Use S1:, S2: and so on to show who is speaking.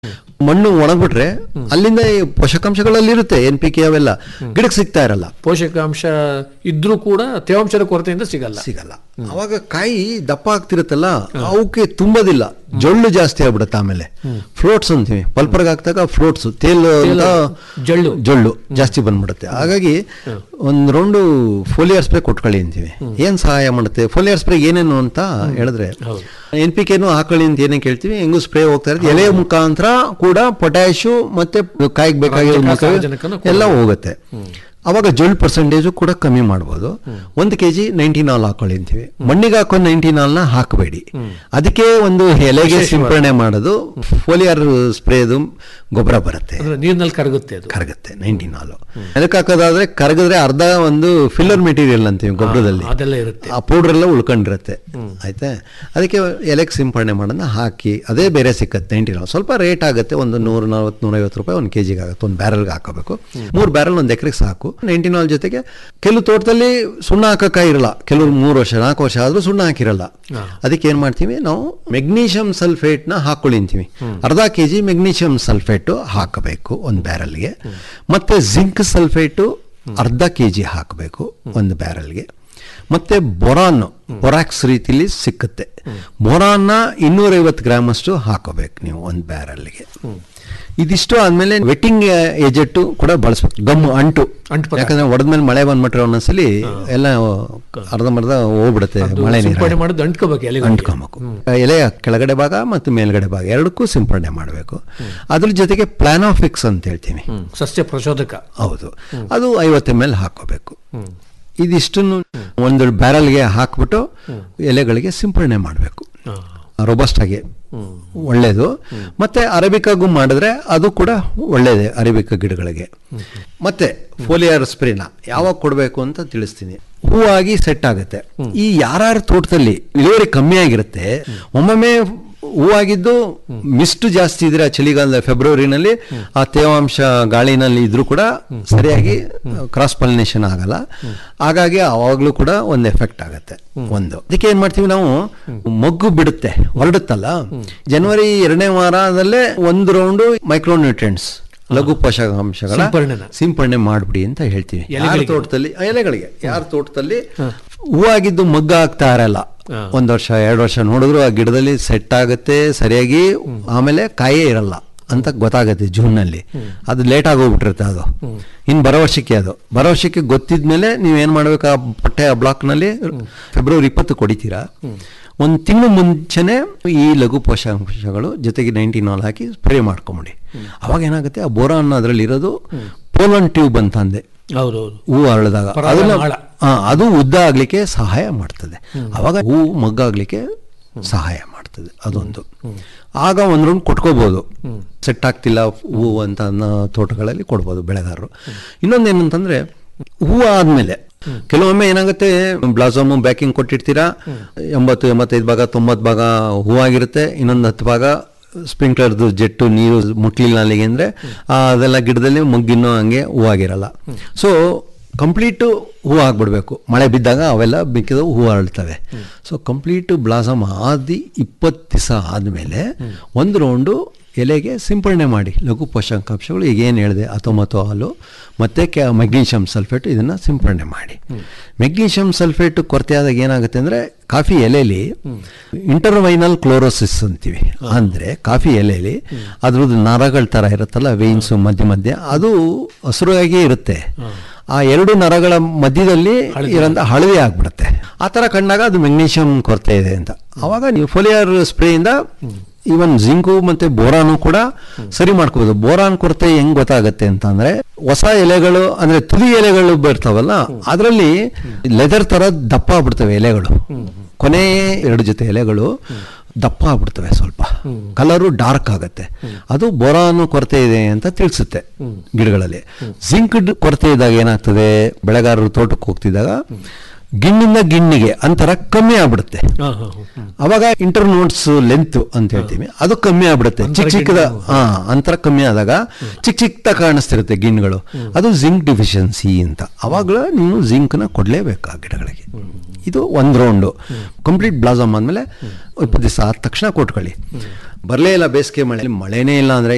S1: ಮಣ್ಣು ಒಣಗ್ಬಿಟ್ರೆ ಅಲ್ಲಿಂದ ಈ ಪೋಷಕಾಂಶಗಳಲ್ಲಿ ಇರುತ್ತೆ ಎನ್ ಪಿ ಕೆ ಅವೆಲ್ಲ ಗಿಡಕ್ಕೆ ಸಿಗ್ತಾ ಇರಲ್ಲ
S2: ಪೋಷಕಾಂಶ ಇದ್ರೂ ಕೂಡ ತೇವಾಂಶದ ಕೊರತೆಯಿಂದ ಸಿಗಲ್ಲ
S1: ಸಿಗಲ್ಲ ಅವಾಗ ಕಾಯಿ ದಪ್ಪ ಆಗ್ತಿರುತ್ತಲ್ಲ ಅವಕ್ಕೆ ತುಂಬೋದಿಲ್ಲ ಜೊಳ್ಳು ಜಾಸ್ತಿ ಆಗ್ಬಿಡುತ್ತೆ ಆಮೇಲೆ ಫ್ಲೋಟ್ಸ್ ಅಂತೀವಿ ಪಲ್ಪರ್ಗೆ ಹಾಕ್ದಾಗ ಫ್ಲೋಟ್ಸ್ ತೇಲ್ ಅಂತ
S2: ಜಳ್ಳು.
S1: ಜೊಳ್ಳು ಜಾಸ್ತಿ ಬಂದ್ಬಿಡುತ್ತೆ ಹಾಗಾಗಿ ಒಂದ್ ರೌಂಡು ಫೋಲಿಯರ್ ಸ್ಪ್ರೇ ಕೊಟ್ಕೊಳ್ಳಿ ಅಂತೀವಿ ಏನ್ ಸಹಾಯ ಮಾಡುತ್ತೆ ಫೋಲಿಯರ್ ಸ್ಪ್ರೇ ಏನೇನು ಅಂತ ಹೇಳಿದ್ರೆ
S2: ಹೌದು.
S1: ಎನ್ ಪಿ ಕೆನು ಹಾಕೊಳ್ಳಿ ಅಂತ ಏನೇ ಕೇಳ್ತೀವಿ ಹೆಂಗು ಸ್ಪ್ರೇ ಹೋಗ್ತಾ ಇರುತ್ತೆ ಎಲೆ ಮುಖಾಂತರ ಕೂಡ ಪೊಟ್ಯಾಶು ಮತ್ತೆ ಕಾಯಿಗೆ ಬೇಕಾಗಿರೋ
S2: ರಂಜಕ,
S1: ಮುಖ
S2: ಸಾರಜನಕನ ಕೂಡ
S1: ಎಲ್ಲ ಹೋಗುತ್ತೆ ಅವಾಗ ಜೊಳ್ ಪರ್ಸೆಂಟೇಜು ಕೂಡ ಕಮ್ಮಿ ಮಾಡ್ಬೋದು ಒಂದು ಕೆ ಜಿ ನೈಂಟಿ ನಾಲ್ ಹಾಕೊಳ್ಳಿ ಅಂತೀವಿ ಮಣ್ಣಿಗೆ ಹಾಕೋ ನೈಂಟಿ ನಾಲ್ನ ಹಾಕಬೇಡಿ ಅದಕ್ಕೆ ಒಂದು ಎಲೆಗೆ ಸಿಂಪರಣೆ ಮಾಡೋದು ಫೋಲಿಯರ್ ಸ್ಪ್ರೇದು ಗೊಬ್ಬರ ಬರುತ್ತೆ
S2: ಅಂದ್ರೆ ನೀರಿನಲ್ಲಿ ಕರಗುತ್ತೆ ಅದು
S1: ಕರಗುತ್ತೆ ನೈಂಟಿ ನಾಲು ಅದಕ್ಕೆ ಹಾಕೋದಾದ್ರೆ ಕರಗಿದ್ರೆ ಅರ್ಧ ಒಂದು ಫಿಲ್ಲರ್ ಮೆಟೀರಿಯಲ್ ಅಂತೀವಿ ಗೊಬ್ಬರದಲ್ಲಿ
S2: ಅದೆಲ್ಲ ಇರುತ್ತೆ
S1: ಆ ಪೌಡರ್ ಎಲ್ಲ ಉಳ್ಕೊಂಡಿರುತ್ತೆ ಆಯ್ತಾ ಅದಕ್ಕೆ ಎಲೆಗೆ ಸಿಂಪರಣೆ ಮಾಡೋಣ ಹಾಕಿ ಅದೇ ಬೇರೆ ಸಿಕ್ಕತ್ತೆ ನೈಂಟಿ ನಾಲ್ ಸ್ವಲ್ಪ ರೇಟ್ ಆಗುತ್ತೆ ಒಂದು ನೂರ ನಲ್ವತ್ತು ನೂರೈವತ್ತು ರೂಪಾಯಿ ಒಂದು ಕೆ ಜಿಗೆ ಆಗುತ್ತೆ ಒಂದು ಬ್ಯಾರಲ್ಗೆ ಹಾಕೋಬೇಕು ಮೂರು ಬ್ಯಾರಲ್ ಒಂದು ಎಕರೆಗೆ ಸಾಕು ನೈಂಟಿ ನಾಲ್ ಜೊತೆಗೆ ಕೆಲವು ತೋಟದಲ್ಲಿ ಸುಣ್ಣ ಹಾಕಕ್ಕೆ ಇರಲ್ಲ ಕೆಲವರು ಮೂರು ವರ್ಷ ನಾಲ್ಕು ವರ್ಷ ಆದರೂ ಸುಣ್ಣ ಹಾಕಿರಲ್ಲ ಅದಕ್ಕೆ ಏನು ಮಾಡ್ತೀವಿ ನಾವು ಮೆಗ್ನೀಷಿಯಂ ಸಲ್ಫೇಟ್ನ ಹಾಕ್ಕೊಳಿಂತೀವಿ ಅರ್ಧ ಕೆ ಜಿ ಮೆಗ್ನೀಷಿಯಂ ಸಲ್ಫೇಟು ಹಾಕಬೇಕು ಒಂದು ಬ್ಯಾರಲ್ಗೆ ಮತ್ತೆ ಜಿಂಕ್ ಸಲ್ಫೇಟು ಅರ್ಧ ಕೆ ಜಿ ಹಾಕಬೇಕು ಒಂದು ಬ್ಯಾರಲ್ಗೆ ಮತ್ತೆ ಬೊರಾನ್ ಬೊರಾಕ್ಸ್ ರೀತಿಲಿ ಸಿಕ್ಕುತ್ತೆ ಬೊರಾನ್ನ ಇನ್ನೂರೈವತ್ತು ಗ್ರಾಮ್ ಅಷ್ಟು ಹಾಕೋಬೇಕು ನೀವು ಒಂದು ಬ್ಯಾರಲ್ಗೆ ಇದಿಷ್ಟು ಆದ್ಮೇಲೆ ವೆಟ್ಟಿಂಗ್ ಏಜೆಂಟ್ ಕೂಡ ಬಳಸ್ಬೇಕು ಗಮ್ಮು ಅಂಟು
S2: ಅಂಟು ಪದಾರ್ಥ.
S1: ಯಾಕಂದ್ರೆ ಹೊಡೆದ್ಮೇಲೆ ಮಳೆ ಬಂದ್ಬಿಟ್ರೆ ಒಂದೊಂದ್ಸಲಿ ಎಲ್ಲ ಅರ್ಧಂಬರ್ಧ ಹೋಗ್ಬಿಡುತ್ತೆ
S2: ಅದು
S1: ಮಳೆ ನೀರು
S2: ಸಿಂಪಡಣೆ ಮಾಡೋದು ಅಂಟ್ಕೋಬೇಕು ಎಲೆಗಳಿಗೆ
S1: ಅಂಟ್ಕೊಬೇಕು ಎಲೆಯ ಕೆಳಗಡೆ ಭಾಗ ಮತ್ತು ಮೇಲ್ಗಡೆ ಭಾಗ ಎರಡಕ್ಕೂ ಸಿಂಪಡಣೆ ಮಾಡಬೇಕು ಅದ್ರ ಜೊತೆಗೆ ಪ್ಲಾನೋಫಿಕ್ಸ್ ಅಂತ ಹೇಳ್ತೀವಿ
S2: ಹ್ಮ್. ಸಸ್ಯ ಪ್ರಚೋದಕ
S1: ಹೌದು ಅದು ಐವತ್ತು ಎಮ್ ಎಲ್ ಹಾಕೋಬೇಕು ಇದಿಷ್ಟನ್ನು ಒಂದು ಬ್ಯಾರಲ್ಗೆ ಹಾಕ್ಬಿಟ್ಟು ಎಲೆಗಳಿಗೆ ಸಿಂಪಡಣೆ ಮಾಡಬೇಕು
S2: ಹಾ.
S1: ರೊಬಸ್ಟ್ ಆಗಿ ಒಳ್ಳೆಯದು ಮತ್ತೆ ಅರೇಬಿಕಾಗೂ ಮಾಡಿದ್ರೆ ಅದು ಕೂಡ ಒಳ್ಳೆಯದೇ ಅರೇಬಿಕಾ ಗಿಡಗಳಿಗೆ ಮತ್ತೆ ಫೋಲಿಯರ್ ಸ್ಪ್ರೇನ ಯಾವಾಗ ಕೊಡಬೇಕು ಅಂತ ತಿಳಿಸ್ತೀನಿ ಹೂವಾಗಿ ಸೆಟ್ ಆಗುತ್ತೆ ಈ ಯಾರ್ಯಾರ ತೋಟದಲ್ಲಿ ಇಳುವರಿ ಕಮ್ಮಿ ಆಗಿರುತ್ತೆ ಒಮ್ಮೊಮ್ಮೆ ಹೂವಾಗಿದ್ದು ಮಿಸ್ಟ್ ಜಾಸ್ತಿ ಇದ್ರೆ ಆ ಚಳಿಗಾಲದ ಫೆಬ್ರವರಿನಲ್ಲಿ ಆ ತೇವಾಂಶ ಗಾಳಿನಲ್ಲಿ ಇದ್ರೂ ಕೂಡ ಸರಿಯಾಗಿ ಕ್ರಾಸ್ ಪಾಲಿನೇಷನ್ ಆಗಲ್ಲ ಹಾಗಾಗಿ ಆವಾಗಲೂ ಕೂಡ ಒಂದು ಎಫೆಕ್ಟ್ ಆಗುತ್ತೆ ಒಂದು ಅದಕ್ಕೆ ಏನ್ ಮಾಡ್ತೀವಿ ನಾವು ಮೊಗ್ಗು ಬಿಡುತ್ತೆ ಹೊರಡುತ್ತಲ್ಲ ಜನವರಿ ಎರಡನೇ ವಾರದಲ್ಲೇ ಒಂದು ರೌಂಡು ಮೈಕ್ರೋನ್ಯೂಟ್ರಿಯೆಂಟ್ಸ್ ಲಘು ಪೋಷಕಾಂಶಗಳ
S2: ಸಿಂಪರಣೆನ.
S1: ಸಿಂಪರಣೆ ಮಾಡ್ಬಿಡಿ ಅಂತ ಹೇಳ್ತೀವಿ ಯಾರ
S2: ಎಲೆಗಳಿಗೆ.
S1: ತೋಟದಲ್ಲಿ ಆ, ಎಲೆಗಳಿಗೆ ಯಾರ ತೋಟದಲ್ಲಿ ಹೂವಾಗಿದ್ದು ಮಗ್ಗ ಆಗ್ತಾ ಇರಲ್ಲ
S2: ಹಾ.
S1: ಒಂದ್ ವರ್ಷ ಎರಡು ವರ್ಷ ನೋಡಿದ್ರು ಆ ಗಿಡದಲ್ಲಿ ಸೆಟ್ ಆಗುತ್ತೆ ಸರಿಯಾಗಿ ಆಮೇಲೆ ಕಾಯೇ ಇರಲ್ಲ ಅಂತ ಗೊತ್ತಾಗುತ್ತೆ ಜೂನ್ನಲ್ಲಿ ಅದು ಲೇಟ್ ಆಗೋಗ್ಬಿಟ್ಟಿರುತ್ತೆ ಅದು ಇನ್ನು ಬರೋ ವರ್ಷಕ್ಕೆ ಅದು ಬರೋ ವರ್ಷಕ್ಕೆ ಗೊತ್ತಿದ್ಮೇಲೆ ನೀವೇನು ಮಾಡ್ಬೇಕು ಆ ಪಟ್ಟೆ ಆ ಬ್ಲಾಕ್ನಲ್ಲಿ ಫೆಬ್ರವರಿ ಇಪ್ಪತ್ತು ಕೊಡಿತೀರಾ ಒಂದು ತಿಂಗಳು ಮುಂಚೆನೆ ಈ ಲಘು ಪೋಷಕಾಂಶಗಳು ಜೊತೆಗೆ ನೈಂಟಿ ನಾಲ್ ಹಾಕಿ ಸ್ಪ್ರೇ ಮಾಡ್ಕೊಂಬಿಡಿ ಅವಾಗ ಏನಾಗುತ್ತೆ ಆ ಬೋರಾನ್ ಅದರಲ್ಲಿ ಇರೋದು ಪೋಲನ್ ಟ್ಯೂಬ್ ಅಂತ ಅಂದೆ
S2: ಹೌದೌದು
S1: ಹೂ ಹರಳಿದಾಗ
S2: ಪರಾಗ
S1: ಅದನ್ನ
S2: ನಾಳ.
S1: ಆ, ಅದು ಉದ್ದ ಆಗ್ಲಿಕ್ಕೆ ಸಹಾಯ ಮಾಡ್ತದೆ ಅವಾಗ ಹೂ ಮಗ್ಗಾಗ್ಲಿಕ್ಕೆ ಸಹಾಯ ಮಾಡ್ತದೆ ಅದೊಂದು ಆಗ ಒಂದ್ ರೌಂಡ್ ಕೊಟ್ಕೋಬಹುದು ಸೆಟ್ ಆಗ್ತಿಲ್ಲ ಹೂ ಅಂತ ಅನ್ನೋ ತೋಟಗಳಲ್ಲಿ ಕೊಡ್ಬೋದು ಬೆಳೆಗಾರರು ಇನ್ನೊಂದು ಏನಂತಂದ್ರೆ ಹೂ ಆದ್ಮೇಲೆ ಕೆಲವೊಮ್ಮೆ ಏನಾಗುತ್ತೆ ಬ್ಲಾಸಮ್ ಬ್ಯಾಕಿಂಗ್ ಕೊಟ್ಟಿರ್ತೀರಾ ಎಂಬತ್ತು ಎಂಬತ್ತೈದು ಭಾಗ ತೊಂಬತ್ತು ಭಾಗ ಹೂವಾಗಿರುತ್ತೆ ಇನ್ನೊಂದು ಹತ್ತು ಭಾಗ ಸ್ಪ್ರಿಂಕ್ಲರ್ದು ಜೆಟ್ಟು ನೀರು ಮುಟ್ಲಿಲ್ಲ ಅಲ್ಲಿಗೆ ಅಂದರೆ ಅದೆಲ್ಲ ಗಿಡದಲ್ಲಿ ಮುಗ್ಗಿನ್ನೂ ಹಂಗೆ ಹೂವಾಗಿರಲ್ಲ ಸೊ ಕಂಪ್ಲೀಟು ಹೂ ಆಗ್ಬಿಡ್ಬೇಕು ಮಳೆ ಬಿದ್ದಾಗ ಅವೆಲ್ಲ ಮಿಕ್ಕಿದವು ಹೂ ಅರಳ್ತವೆ ಸೊ ಕಂಪ್ಲೀಟು ಬ್ಲಾಸಮ್ ಆದಿ ಇಪ್ಪತ್ತು ದಿವಸ ಆದಮೇಲೆ ಒಂದು ರೌಂಡು ಎಲೆಗೆ ಸಿಂಪರಣೆ ಮಾಡಿ ಲಘು ಪೋಷಕಾಂಶಗಳು ಈಗ ಏನು ಹೇಳಿದೆ ಹತ್ತೊಂಬತ್ತು ಹಾಲು ಮತ್ತು ಕೆ ಮೆಗ್ನೀಷಿಯಂ ಸಲ್ಫೇಟ್ ಇದನ್ನು ಸಿಂಪರಣೆ ಮಾಡಿ ಮೆಗ್ನೀಷಿಯಂ ಸಲ್ಫೇಟ್ ಕೊರತೆ ಆದಾಗ ಏನಾಗುತ್ತೆ ಅಂದರೆ ಕಾಫಿ ಎಲೆಯಲ್ಲಿ ಇಂಟರ್ವೈನಲ್ ಕ್ಲೋರೋಸಿಸ್ ಅಂತೀವಿ ಅಂದರೆ ಕಾಫಿ ಎಲೆಯಲ್ಲಿ ಅದ್ರದ್ದು ನರಗಳ ಥರ ಇರುತ್ತಲ್ಲ ವೇನ್ಸು ಮಧ್ಯ ಮಧ್ಯ ಅದು ಹಸಿರಾಗಿಯೇ ಇರುತ್ತೆ ಆ ಎರಡು ನರಗಳ ಮಧ್ಯದಲ್ಲಿ ಇರೋಂಥ ಹಳದಿ ಆಗ್ಬಿಡುತ್ತೆ ಆ ಥರ ಕಂಡಾಗ ಅದು ಮೆಗ್ನೀಷಿಯಂ ಕೊರತೆ ಇದೆ ಅಂತ ಆವಾಗ ನೀವು ಫೋಲಿಯರ್ ಸ್ಪ್ರೇಯಿಂದ ಈವನ್ ಜಿಂಕು ಮತ್ತೆ ಬೋರಾನು ಕೂಡ ಸರಿ ಮಾಡ್ಕೋಬಹುದು ಬೋರಾನ್ ಕೊರತೆ ಹೆಂಗ್ ಗೊತ್ತಾಗತ್ತೆ ಅಂತ ಅಂದ್ರೆ ಹೊಸ ಎಲೆಗಳು ಅಂದ್ರೆ ತುದಿ ಎಲೆಗಳು ಬರ್ತಾವಲ್ಲ ಅದರಲ್ಲಿ ಲೆದರ್ ತರ ದಪ್ಪ ಆಗ್ಬಿಡ್ತವೆ ಎಲೆಗಳು ಕೊನೆ ಎರಡು ಜೊತೆ ಎಲೆಗಳು ದಪ್ಪ ಆಗ್ಬಿಡ್ತವೆ ಸ್ವಲ್ಪ ಕಲರು ಡಾರ್ಕ್ ಆಗುತ್ತೆ ಅದು ಬೋರಾನು ಕೊರತೆ ಇದೆ ಅಂತ ತಿಳಿಸುತ್ತೆ ಗಿಡಗಳಲ್ಲಿ ಜಿಂಕ್ ಕೊರತೆ ಇದ್ದಾಗ ಏನಾಗ್ತದೆ ಬೆಳೆಗಾರರು ತೋಟಕ್ಕೆ ಹೋಗ್ತಿದ್ದಾಗ ಗಿಣ್ಣಿಂದ ಗಿಣ್ಣಿಗೆ ಅಂತರ ಕಮ್ಮಿ ಆಗ್ಬಿಡುತ್ತೆ
S2: ಹಾ, ಹಾ, ಹಾ.
S1: ಅವಾಗ ಇಂಟರ್ ನೋಟ್ಸ್ ಲೆಂತ್ ಅಂತ ಹೇಳ್ತೀವಿ ಅದು ಕಮ್ಮಿ ಆಗ್ಬಿಡುತ್ತೆ ಚಿಕ್ಕ ಚಿಕ್ಕದ ಹಾ ಅಂತರ ಕಮ್ಮಿ ಆದಾಗ ಚಿಕ್ಕ ಚಿಕ್ಕದ ಕಾಣಿಸ್ತಿರುತ್ತೆ ಗಿಣ್ಣುಗಳು ಅದು ಜಿಂಕ್ ಡಿಫಿಷಿಯನ್ಸಿ ಅಂತ ಅವಾಗಲೂ ನೀವು ಜಿಂಕ್ನ ಕೊಡಲೇಬೇಕು ಆ ಗಿಡಗಳಿಗೆ ಇದು ಒಂದು ರೌಂಡು ಕಂಪ್ಲೀಟ್ ಬ್ಲಾಸಮ್ ಆದಮೇಲೆ ಇಪ್ಪತ್ತು ದಿವಸ ಆದ ತಕ್ಷಣ ಕೊಟ್ಕೊಳ್ಳಿ ಬರಲೇ ಇಲ್ಲ ಬೇಸಿಗೆ ಮಳೆ ಮಳೆನೇ ಇಲ್ಲ ಅಂದರೆ